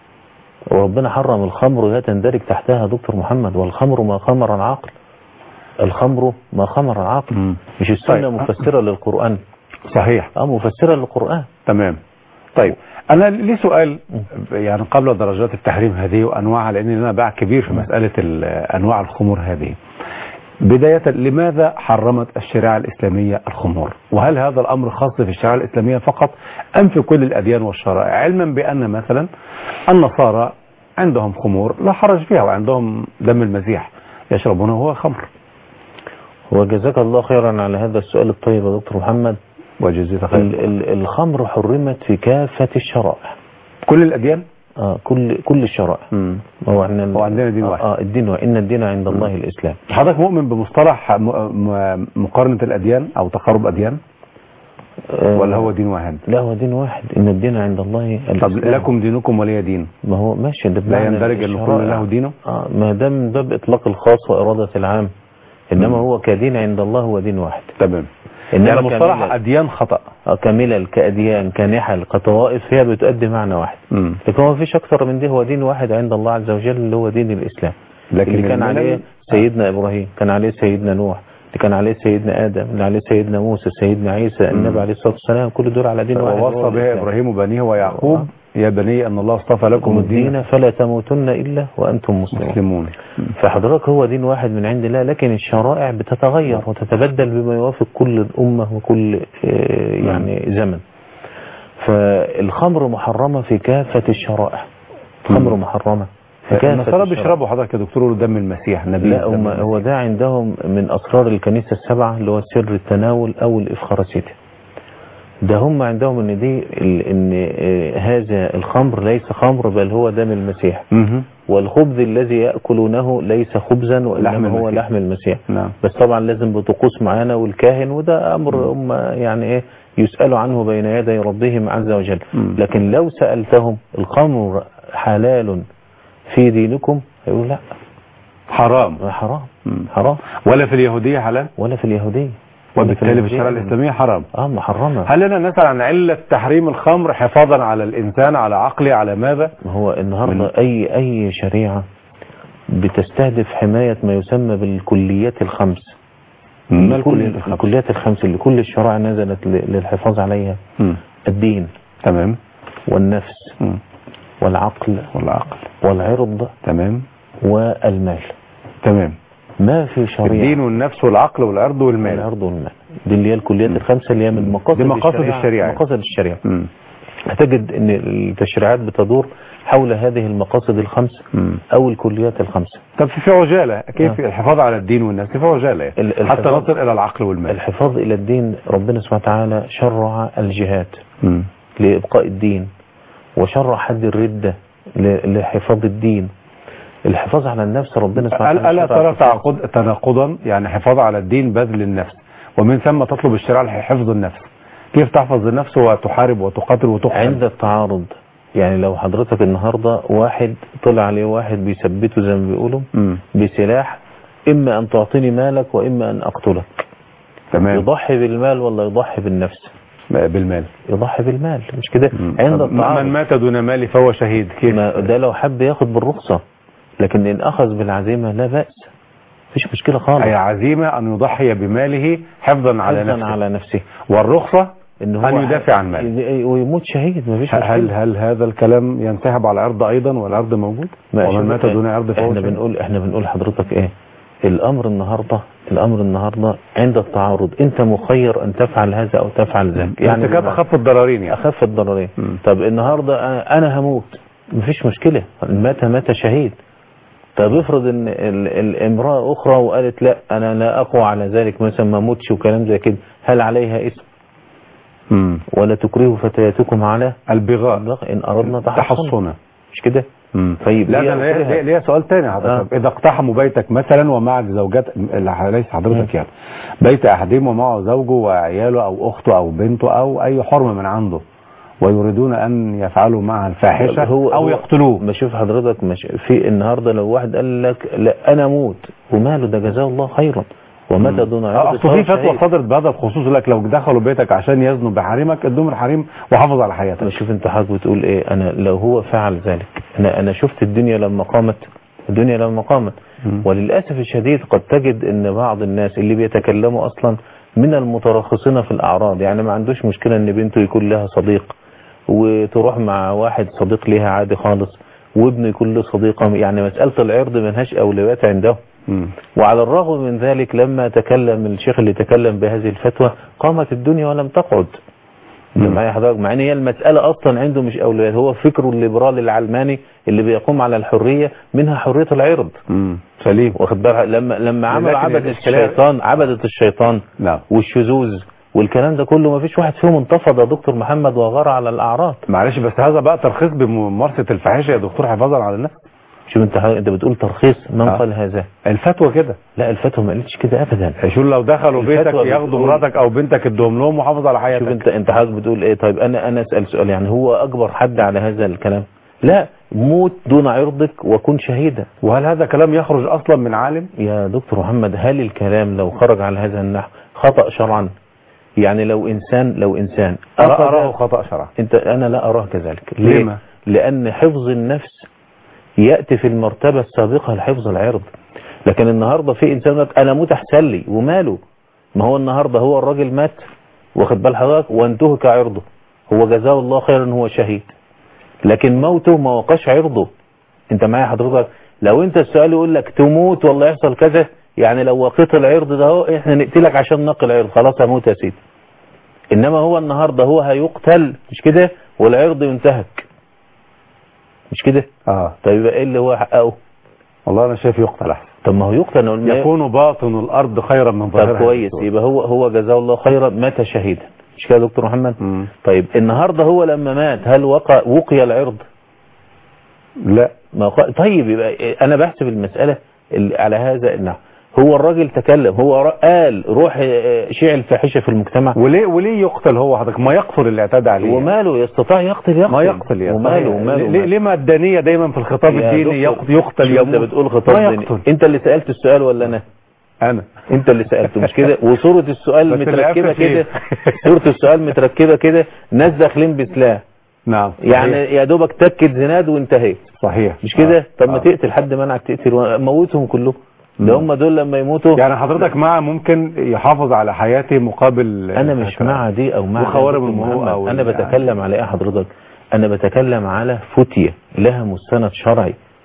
وربنا حرم الخمر وهي تندرج تحتها دكتور محمد والخمر ما خمر العقل الخمر ما خمر العقل مم. مش السنة طيب. مفسرة للقرآن صحيح اه مفسرة للقرآن تمام طيب انا لي سؤال يعني قبل درجات التحريم هذه وانواعها لان لنا باع كبير في مساله ال- انواع الخمور هذه بداية لماذا حرمت الشريعة الإسلامية الخمور وهل هذا الأمر خاص في الشريعة الإسلامية فقط أم في كل الأديان والشرائع علما بأن مثلا النصارى عندهم خمور لا حرج فيها وعندهم دم المسيح يشربونه هو خمر وجزاك الله خيرا على هذا السؤال الطيب يا دكتور محمد وجزيت ال خير ال الخمر حرمت في كافة الشرائع كل الأديان آه كل كل الشرائع مم. هو احنا هو عندنا دين آه واحد. آه الدين واحد إن الدين عند الله الإسلام حضرتك مؤمن بمصطلح م- م- مقارنة الأديان أو تقارب أديان آه ولا هو دين واحد لا هو دين واحد إن الدين عند الله طب الإسلام لكم دينكم ولي دين ما هو ماشي ده لا بمعنى يندرج أن كل الشرائع. له دينه آه ما ده من باب إطلاق الخاص وإرادة العام إنما هو كدين عند الله هو دين واحد تمام إنما يعني مصطلح كملل- أديان خطأ آه، كملل كأديان كنحل كطوائف هي بتؤدي معنى واحد مم. لكن هو مفيش أكثر من دي هو دين واحد عند الله عز وجل اللي هو دين الإسلام لكن اللي كان الملل- عليه سيدنا إبراهيم كان عليه سيدنا نوح اللي كان عليه سيدنا آدم اللي عليه سيدنا موسى سيدنا عيسى النبي عليه الصلاة والسلام كل دول على دين واحد هو ووصى بها الإسلام. إبراهيم بنيه ويعقوب آه. يا بني أن الله اصطفى لكم لكم الدين الدين فلا تموتن إلا وأنتم مسلمون مسلمون فحضرتك هو دين واحد من عند الله لكن الشرائع بتتغير وتتبدل بما يوافق كل الأمة وكل آه، يعني زمن فالخمر محرمة في كافة الشرائع الخمر مم. محرمة في كافة النصارى الشرائع. بيشربوا حضرتك يا دكتور يقولوا دم المسيح نبي لا هم هو ده عندهم من أسرار الكنيسة السبعة اللي هو سر التناول أو الإفخارسيتي ده هم عندهم ان دي ال- ان آه، هذا الخمر ليس خمر بل هو دم المسيح مهم. والخبز الذي يأكلونه ليس خبزا لحم وإنما هو المسيح. لحم المسيح نعم بس طبعا لازم بطقوس معانا والكاهن وده أمر هم يعني إيه يسألوا عنه بين يدي ربهم عز وجل مم. لكن لو سألتهم الخمر حلال في دينكم هيقول لا حرام حرام مم. حرام ولا في اليهودية حلال ولا في اليهودية ولا وبالتالي في اليهودية. الشريعة الإسلامية حرام اه محرمة هل لنا نسأل عن علة تحريم الخمر حفاظا على الإنسان على عقله على ماذا ما هو النهاردة من- أي أي شريعة بتستهدف حماية ما يسمى بالكليات الخمس ما الكل- الكليات الخمس. الكليات الخمس اللي كل الشرائع نزلت ل- للحفاظ عليها مم. الدين تمام والنفس مم. والعقل والعقل والعرض تمام والمال تمام ما في شريعة الدين والنفس والعقل والعرض والمال والعرض والمال دي اللي هي الكليات الخمسة اللي هي من مقاصد دي مقاصد الشريعة. مقاصد الشريعة مم. هتجد ان التشريعات بتدور حول هذه المقاصد الخمس مم. او الكليات الخمسة طب في في عجالة كيف آه. الحفاظ على الدين والناس في عجالة يعني. ال- حتى الحفاظ- نصل إلى العقل والمال الحفاظ الى الدين ربنا سبحانه وتعالى شرع الجهاد مم. لإبقاء الدين وشرع حد الردة ل- لحفاظ الدين الحفاظ على النفس ربنا سبحانه ألا وتعالى ألا شرع ترى الحفاظ. تعاقد تناقضا يعني حفاظ على الدين بذل النفس ومن ثم تطلب الشريعة حفظ النفس كيف تحفظ النفس وتحارب وتقاتل وتقتل عند التعارض يعني لو حضرتك النهاردة واحد طلع عليه واحد بيثبته زي ما بيقولوا مم. بسلاح إما أن تعطيني مالك وإما أن أقتلك تمام يضحي بالمال ولا يضحي بالنفس بالمال يضحي بالمال مش كده مم. عند طب من التعارض مات دون مال فهو شهيد كيف ما ده لو حب ياخد بالرخصة لكن إن أخذ بالعزيمة لا بأس مفيش مشكلة خالص أي عزيمة أن يضحي بماله حفظا على حفظاً نفسه على نفسه والرخصة إن هو أن يدافع عن ماله ي- ويموت شهيد مفيش هل مشكلة هل هذا الكلام ينسحب على الأرض أيضا والأرض موجود ما ومن شوف مات دون أرض فهو احنا شهيد. بنقول احنا بنقول حضرتك ايه الامر النهارده الامر النهارده عند التعارض انت مخير ان تفعل هذا او تفعل ذاك يعني ارتكاب بمعنى أخف الضررين يعني اخف الضررين مم. طب النهارده أنا- انا هموت مفيش مشكله مات مات شهيد طب افرض ان ال- الامراه اخرى وقالت لا انا لا اقوى على ذلك مثلا ما اموتش وكلام زي كده هل عليها اسم مم. ولا تكرهوا فتياتكم على البغاء ان اردنا تحصن تحصنا مش كده مم. طيب لا هي ده ليه- أكرهت. ليه ليه سؤال تاني حضرتك اذا اقتحموا بيتك مثلا ومعك زوجات لا، ليس حضرتك يعني بيت احدهم ومعه زوجه وعياله او اخته او بنته او اي حرمه من عنده ويريدون ان يفعلوا معها الفاحشه او يقتلوه ما شوف حضرتك مش في النهارده لو واحد قال لك لا انا اموت وماله ده جزاه الله خيرا ومات دون عرض اصل في فتوى صدرت بهذا الخصوص يقول لك لو دخلوا بيتك عشان يزنوا بحريمك ادوهم الحريم وحافظ على حياتك انا شوف انت حضرتك بتقول ايه انا لو هو فعل ذلك انا انا شفت الدنيا لما قامت الدنيا لما قامت مم. وللاسف الشديد قد تجد ان بعض الناس اللي بيتكلموا اصلا من المترخصين في الاعراض يعني ما عندوش مشكله ان بنته يكون لها صديق وتروح مع واحد صديق ليها عادي خالص وابنه يكون له صديقه يعني مساله العرض ملهاش اولويات عنده مم. وعلى الرغم من ذلك لما تكلم الشيخ اللي تكلم بهذه الفتوى قامت الدنيا ولم تقعد مم. معايا حضرتك مع ان هي المسألة اصلا عنده مش اولويات هو فكره الليبرالي العلماني اللي بيقوم على الحرية منها حرية العرض مم. سليم واخد بالك لما لما عمل لكن عبدة الإشكال- الشيطان عبدة الشيطان نعم والشذوذ والكلام ده كله ما فيش واحد فيهم انتفض يا دكتور محمد وغار على الاعراض معلش بس هذا بقى ترخيص بممارسه الفاحشه يا دكتور حفاظا على النفس شوف انت انت بتقول ترخيص من آه. قال هذا الفتوى كده لا الفتوى ما قالتش كده ابدا شو لو دخلوا الفتوى بيتك ياخدوا بتقول- مراتك او بنتك ادوهم لهم وحافظ على حياتك شوف انت انت حضرتك بتقول ايه طيب انا انا اسال سؤال يعني هو اكبر حد على هذا الكلام لا موت دون عرضك وكن شهيدا وهل هذا كلام يخرج اصلا من عالم يا دكتور محمد هل الكلام لو خرج على هذا النحو خطأ شرعا يعني لو انسان لو انسان أرى- أخذ- اراه خطا شرعا انت انا لا اراه كذلك ليه لما؟ لان حفظ النفس ياتي في المرتبه السابقه لحفظ العرض لكن النهارده في انسان يقول لك انا موت احسن لي وماله ما هو النهارده هو الراجل مات واخد بال حضرتك وانتهك عرضه هو جزاه الله خيرا هو شهيد لكن موته ما وقاش عرضه انت معايا حضرتك لو انت السؤال يقول لك تموت والله يحصل كذا يعني لو وقيت العرض ده اهو احنا نقتلك عشان نقي العرض خلاص هموت يا سيدي انما هو النهارده هو هيقتل مش كده والعرض ينتهك مش كده اه طيب يبقى ايه اللي هو حققه والله انا شايف يقتل احسن طب ما هو يقتل أنا قلنا إيه؟ يكون باطن الارض خيرا من ظاهرها طب كويس يبقى هو هو جزاه الله خيرا مات شهيدا مش كده يا دكتور محمد مم. طيب النهارده هو لما مات هل وقع وقي العرض لا ما وقع طيب يبقى إيه؟ انا بحسب المساله ال- على هذا النحو هو الراجل تكلم هو ر- قال روح آه، شيع الفاحشه في المجتمع وليه وليه يقتل هو حضرتك ما يقتل اللي اعتدى عليه وماله يستطيع يقتل يقتل ما يقتل يا وماله صحيح. وماله ليه, ليه ما الدانيه دايما في الخطاب يا الديني دكتور، يق- يقتل شوف انت يموت بتقول خطاب ما ديني يقتل انت اللي سالت السؤال ولا انا انا انت اللي سالته مش كده وصوره السؤال بس اللي متركبه قفل فيه. كده صوره السؤال متركبه كده ناس داخلين بسلاح نعم يعني صحيح. يا دوبك تكت زناد وانتهيت صحيح مش كده آه. طب ما آه. تقتل حد منعك تقتل موتهم كلهم ده هم دول لما يموتوا يعني حضرتك مع ممكن يحافظ على حياته مقابل انا مش هكذا. مع دي او مع وخوارم دي. المروءة محمد، أو انا يعني- بتكلم على ايه حضرتك انا بتكلم على فتية لها مستند شرعي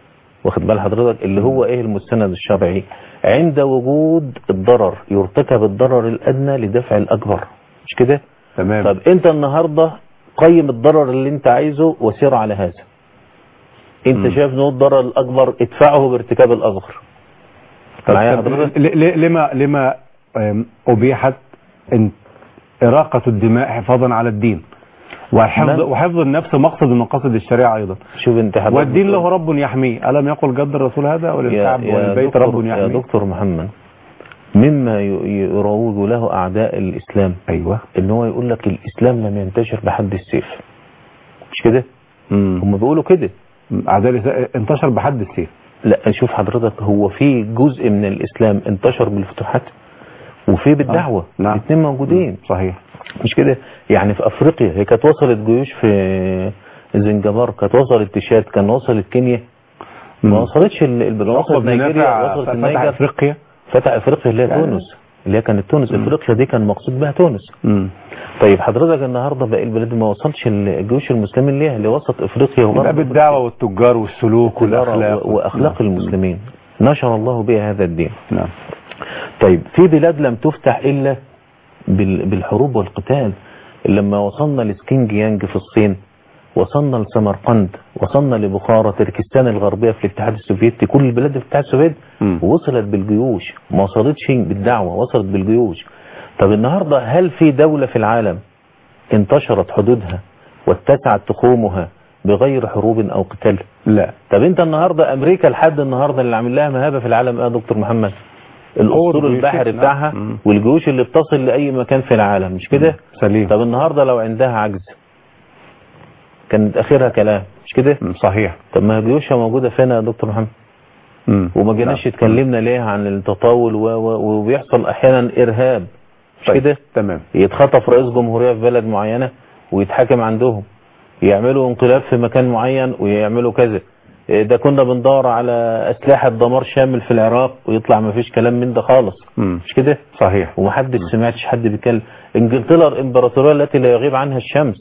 واخد بال حضرتك اللي هو ايه المستند الشرعي عند وجود الضرر يرتكب الضرر الادنى لدفع الاكبر مش كده تمام طب انت النهارده قيم الضرر اللي انت عايزه وسير على هذا انت مم. شايف ان هو الضرر الاكبر ادفعه بارتكاب الاصغر معايا طب حضرتك ل- ل- لما لما آم، أبيحت إن- إراقة الدماء حفاظا على الدين وحفظ نعم. وحفظ النفس مقصد من مقاصد الشريعة أيضا شوف انت حضرتك والدين بتقول- له رب يحميه ألم يقل جد الرسول هذا يا, وللكعب يا, والبيت دكتور, رب يا يحميه دكتور محمد مما ي- يروج له اعداء الاسلام أيوة ان هو يقول لك الاسلام لم ينتشر بحد السيف مش كده مم. هم بيقولوا كده أعداء الإسلام انتشر بحد السيف لا شوف حضرتك هو في جزء من الاسلام انتشر بالفتوحات وفي بالدعوه نعم. الاثنين موجودين صحيح مش كده يعني في افريقيا هي كانت وصلت جيوش في زنجبار كانت وصلت تشاد كان وصلت كينيا ما مم. وصلتش ال- ال- عقبة وصلت بن نيجيريا نافع وصلت فتح النيجر أفريقيا فتح افريقيا اللي هي يعني- تونس اللي هي كانت تونس افريقيا دي كان مقصود بها تونس مم. طيب حضرتك النهارده باقي البلاد ما وصلش الجيوش المسلمين ليها اللي وسط افريقيا يبقى وغرب بالدعوة والتجار والسلوك والأخلاق و- واخلاق نعم. المسلمين نشر الله بها هذا الدين نعم طيب في بلاد لم تفتح الا بال- بالحروب والقتال لما وصلنا لسكينج يانج في الصين وصلنا لسمرقند وصلنا لبخارى تركستان الغربية في الاتحاد السوفيتي كل البلاد في الاتحاد السوفيتي مم. وصلت بالجيوش ما وصلتش بالدعوة وصلت بالجيوش طب النهاردة هل في دولة في العالم انتشرت حدودها واتسعت تخومها بغير حروب او قتال لا طب انت النهاردة امريكا لحد النهاردة اللي عامل لها مهابة في العالم ايه يا دكتور محمد الاسطول الجيوش، البحري نعم. بتاعها مم. والجيوش اللي بتصل لاي مكان في العالم مش كده سليم طب النهاردة لو عندها عجز كانت اخرها كلام مش كده مم. صحيح طب ما جيوشها موجودة فين يا دكتور محمد مم. وما جيناش نعم. اتكلمنا ليه عن التطاول و... و... وبيحصل احيانا ارهاب مش طيب. كده تمام يتخطف رئيس جمهورية في بلد معينة ويتحاكم عندهم يعملوا انقلاب في مكان معين ويعملوا كذا إيه ده كنا بندور على أسلحة دمار شامل في العراق ويطلع ما فيش كلام من ده خالص مم. مش كده صحيح ومحدش سمعتش حد بيتكلم انجلترا الامبراطورية التي لا يغيب عنها الشمس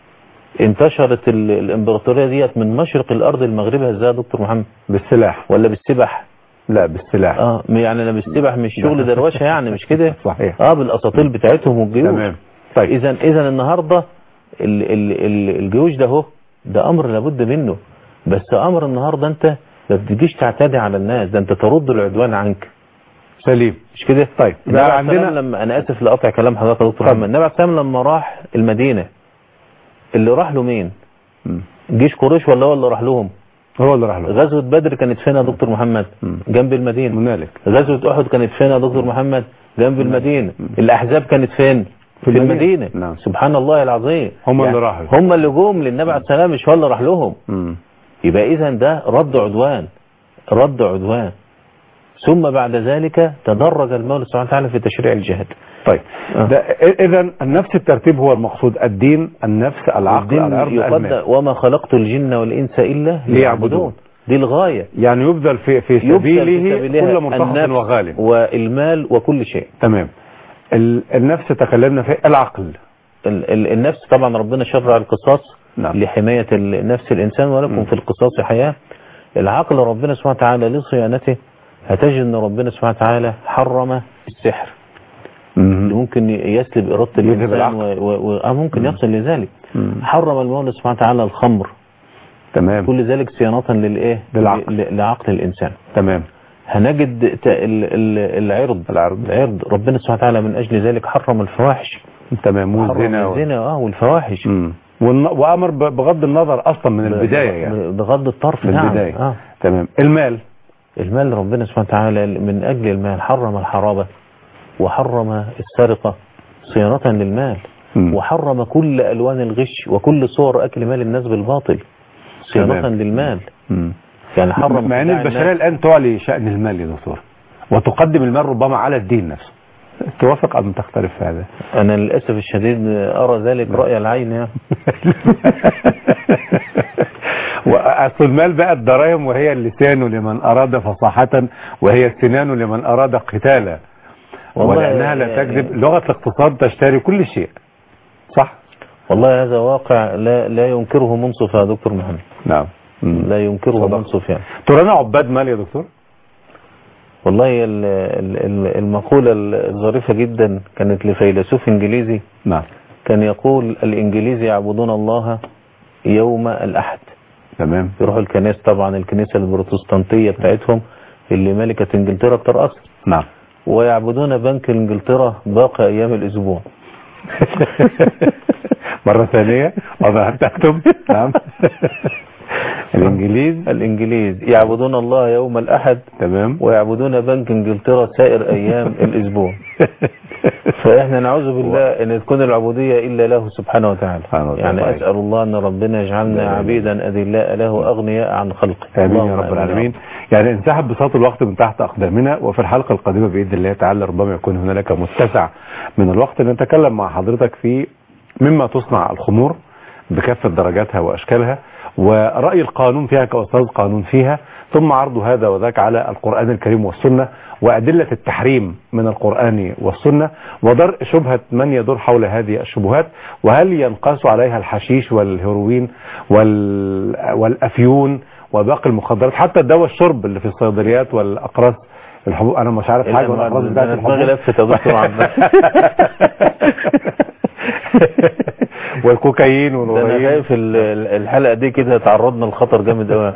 انتشرت ال- الامبراطورية ديت من مشرق الارض لمغربها ازاي يا دكتور محمد بالسلاح ولا بالسبح لا بالسلاح اه يعني انا بالسبح مش شغل دروشه يعني مش كده صحيح اه بالاساطيل بتاعتهم والجيوش تمام طيب اذا اذا النهارده ال ال ال الجيوش ده اهو ده امر لابد منه بس امر النهارده انت ما بتجيش تعتدي على الناس ده انت ترد العدوان عنك سليم مش كده طيب النبي بقى عليه السلام عندنا لما انا اسف لقطع كلام حضرتك يا دكتور طب. محمد النبي عليه السلام لما راح المدينه اللي راح له مين مم. جيش قريش ولا هو اللي راح لهم هو اللي راح له غزوه بدر كانت فين يا دكتور محمد مم. جنب المدينه هنالك غزوة أحد كانت فين يا دكتور محمد جنب المدينة الأحزاب كانت فين في المدينة. المدينة نعم. سبحان الله العظيم هم اللي راحوا. هم اللي جم للنبي عليه السلام مش هو اللي راح لهم مم. يبقى إذا ده رد عدوان رد عدوان ثم بعد ذلك تدرج المولى سبحانه وتعالى في تشريع الجهاد طيب آه. ده اذا نفس الترتيب هو المقصود الدين النفس العقل الدين العرض المال يقدر وما خلقت الجن والإنس إلا ليعبدون. ليعبدون دي الغاية يعني يبذل في في يبذل سبيله في سبيلها كل مرتخص النفس وغالب والمال وكل شيء تمام ال- النفس تكلمنا فيه العقل ال- ال- النفس طبعا ربنا شرع القصاص نعم. لحماية ال- نفس الإنسان ولكم مم. في القصاص حياة العقل ربنا سبحانه وتعالى لصيانته هتجد أن ربنا سبحانه وتعالى حرم السحر اللي ممكن يسلب إرادة يذهب الإنسان العقل. و... و... و... آه ممكن مم. يصل لذلك مم. حرم المولى سبحانه وتعالى الخمر تمام كل ذلك صيانة للإيه للعقل. ل- لعقل الإنسان تمام هنجد ت- ال- ال- العرض العرض العرض ربنا سبحانه وتعالى من أجل ذلك حرم الفواحش تمام حرم والزنا و... الزنا اه والفواحش مم. والن- وامر ب- بغض النظر اصلا من البدايه يعني بغض الطرف من نعم البدايه آه. تمام المال المال ربنا سبحانه وتعالى من أجل المال حرم الحرابة وحرم السرقة صيانة للمال مم. وحرم كل ألوان الغش وكل صور أكل مال الناس بالباطل صيانة تمام. للمال مم. يعني حرم مع ان خداع البشريه الناس. الان تعلي شان المال يا دكتور وتقدم المال ربما على الدين نفسه توافق ام تختلف في هذا أنا للأسف الشديد أرى ذلك رأي العين يعني. واصل المال بقى الدراهم وهي اللسان لمن اراد فصاحة وهي السنان لمن اراد قتالا والله ولانها لا تكذب لغة الاقتصاد تشتري كل شيء صح والله هذا واقع لا, لا ينكره منصف يا دكتور محمد نعم مم. لا ينكره صدق. منصف يعني ترانا عباد مال يا دكتور والله ال- ال- ال- المقولة الظريفة جدا كانت لفيلسوف انجليزي نعم كان يقول الانجليز يعبدون الله يوم الاحد تمام يروحوا الكنائس طبعا الكنيسة البروتستانتية بتاعتهم اللي ملكة انجلترا بترأس نعم ويعبدون بنك انجلترا باقي ايام الاسبوع مرة ثانية وضع تكتب نعم الانجليز الانجليز يعبدون الله يوم الاحد تمام ويعبدون بنك انجلترا سائر ايام الاسبوع فاحنا نعوذ بالله ان تكون العبودية الا له سبحانه وتعالى سبحانه وتعالى. يعني اسأل الله ان ربنا يجعلنا آمين. عبيدا اذلاء له اغنياء عن خلقه امين يا اللهم رب آمين العالمين يعني انسحب بساط الوقت من تحت اقدامنا وفي الحلقه القادمه باذن الله تعالى ربما يكون هنالك متسع من الوقت لنتكلم مع حضرتك في مما تصنع الخمور بكافه درجاتها واشكالها وراي القانون فيها كاستاذ قانون فيها ثم عرض هذا وذاك على القران الكريم والسنه وادله التحريم من القران والسنه ودرء شبهه من يدور حول هذه الشبهات وهل ينقاس عليها الحشيش والهيروين وال... والافيون وباقي المخدرات حتى الدواء الشرب اللي في الصيدليات والاقراص الحبوب انا مش عارف حاجه إلا ما- والاقراص ده بتاعت أنا دماغي الحبوب لفت يا دكتور عبد والكوكايين ده انا والهيروين خايف ال- ال- الحلقه دي كده تعرضنا لخطر جامد قوي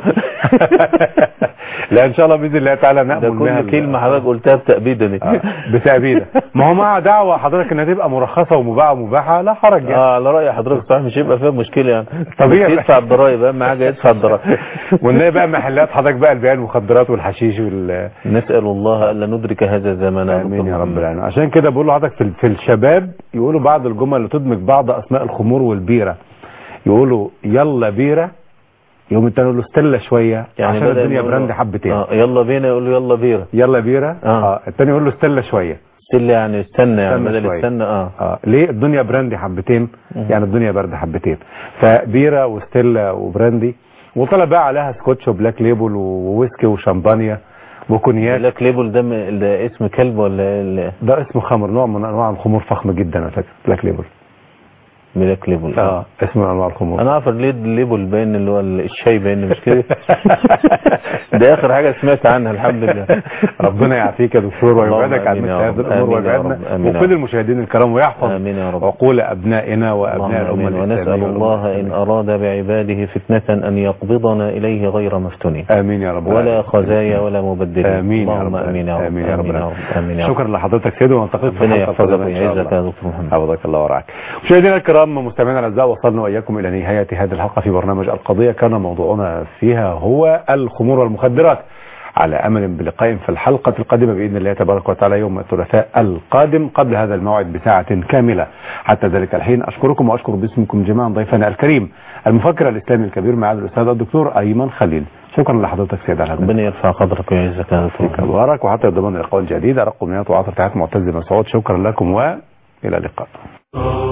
لا ان شاء الله باذن الله تعالى نامل ده بها كل ال- كلمه حضرتك قلتها بتأبيده دي آه، بتأبيدة ما هو مع دعوة حضرتك انها تبقى مرخصة ومباعة ومباحة لا حرج يعني اه على رأي حضرتك صحيح مش هيبقى فيها مشكله يعني طبيعي. بس يدفع الضرايب اهم حاجه يدفع الضرايب وان بقى محلات حضرتك بقى البيع المخدرات والحشيش وال نسأل الله ألا ندرك هذا الزمان امين يا رب العالمين عشان كده بقول لحضرتك في, في الشباب يقولوا بعض الجمل اللي تدمج بعض اسماء الخمور والبيرة يقولوا يلا بيرة يوم التاني يقول له استنى شوية يعني عشان بدأ الدنيا يقول له- براند حبتين آه يلا بينا يقول له يلا بيرة يلا بيرة آه. اه التاني يقول له استنى شوية استنى يعني استنى يعني استنى بدل شوية. استنى اه اه ليه الدنيا براندي حبتين مم. يعني الدنيا برد حبتين فبيرة وستيلا وبراندي وطلع بقى عليها سكوتش وبلاك ليبل وويسكي وشامبانيا وكونياك بلاك ليبل ده, م- ده اسم كلب ولا ال- ده اسمه خمر نوع من انواع الخمور فخم جدا على فكره بلاك ليبل بلاك ليبل اه اسم من انواع الخمور انا عارف الليد ليبل باين اللي هو الشاي باين مش كده ده اخر حاجه سمعت عنها الحمد لله ربنا يعافيك يا دكتور اللهم ويبعدك عن آمين مثل يا هذه رب. الامور آمين يا ويبعدنا رب. آمين يا وكل رب. المشاهدين الكرام ويحفظ امين يا رب عقول ابنائنا اللهم وابناء الامه امين الاسلاميه ونسال الله ان اراد بعباده فتنه ان يقبضنا اليه غير مفتونين امين يا رب ولا العالمين. خزايا ولا مبدلين امين يا اللهم رب امين يا رب امين يا رب امين يا العالمين. رب امين يا رب شكرا لحضرتك سيدي ونلتقي في ربنا الحلقه يحفظك القادمه ان شاء ويعزك الله يا دكتور محمد حفظك الله ورعاك مشاهدينا الكرام مستمعينا الاعزاء وصلنا واياكم الى نهايه هذه الحلقه في برنامج القضيه كان موضوعنا فيها هو الخمور والمخدرات على امل بلقاء في الحلقه القادمه باذن الله تبارك وتعالى يوم الثلاثاء القادم قبل هذا الموعد بساعه كامله حتى ذلك الحين اشكركم واشكر باسمكم جميعا ضيفنا الكريم المفكر الاسلامي الكبير معالي الاستاذ الدكتور ايمن خليل شكرا لحضرتك سيد على ربنا يرفع قدرك ويعزك يا دكتور فيك مبارك وحتى يضمن لقاء جديد ارقم 110 تحت معتز مسعود شكرا لكم والى اللقاء